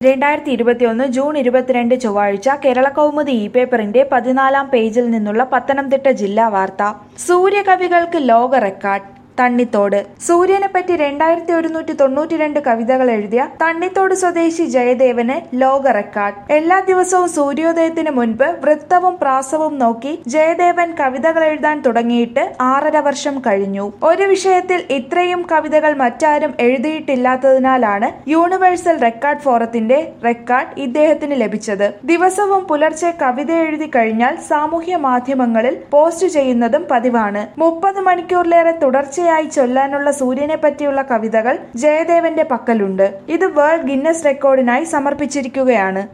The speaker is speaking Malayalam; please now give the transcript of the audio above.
രണ്ടായിരത്തി ഇരുപത്തിയൊന്ന് ജൂൺ ഇരുപത്തിരണ്ട് ചൊവ്വാഴ്ച കേരള കൗമുദി ഇ പേപ്പറിന്റെ പതിനാലാം പേജിൽ നിന്നുള്ള പത്തനംതിട്ട ജില്ലാ വാർത്ത സൂര്യകവികൾക്ക് ലോക റെക്കോർഡ് തണ്ണിത്തോട് സൂര്യനെ പറ്റി രണ്ടായിരത്തി ഒരുന്നൂറ്റി തൊണ്ണൂറ്റി രണ്ട് കവിതകൾ എഴുതിയ തണ്ണിത്തോട് സ്വദേശി ജയദേവന് ലോക റെക്കോർഡ് എല്ലാ ദിവസവും സൂര്യോദയത്തിന് മുൻപ് വൃത്തവും പ്രാസവും നോക്കി ജയദേവൻ കവിതകൾ എഴുതാൻ തുടങ്ങിയിട്ട് ആറര വർഷം കഴിഞ്ഞു ഒരു വിഷയത്തിൽ ഇത്രയും കവിതകൾ മറ്റാരും എഴുതിയിട്ടില്ലാത്തതിനാലാണ് യൂണിവേഴ്സൽ റെക്കോർഡ് ഫോറത്തിന്റെ റെക്കോർഡ് ഇദ്ദേഹത്തിന് ലഭിച്ചത് ദിവസവും പുലർച്ചെ കവിത എഴുതി കഴിഞ്ഞാൽ സാമൂഹ്യ മാധ്യമങ്ങളിൽ പോസ്റ്റ് ചെയ്യുന്നതും പതിവാണ് മുപ്പത് മണിക്കൂറിലേറെ തുടർച്ചയായി ചൊല്ലാനുള്ള സൂര്യനെ പറ്റിയുള്ള കവിതകൾ ജയദേവന്റെ പക്കലുണ്ട് ഇത് വേൾഡ് ഗിന്നസ് റെക്കോർഡിനായി സമർപ്പിച്ചിരിക്കുകയാണ്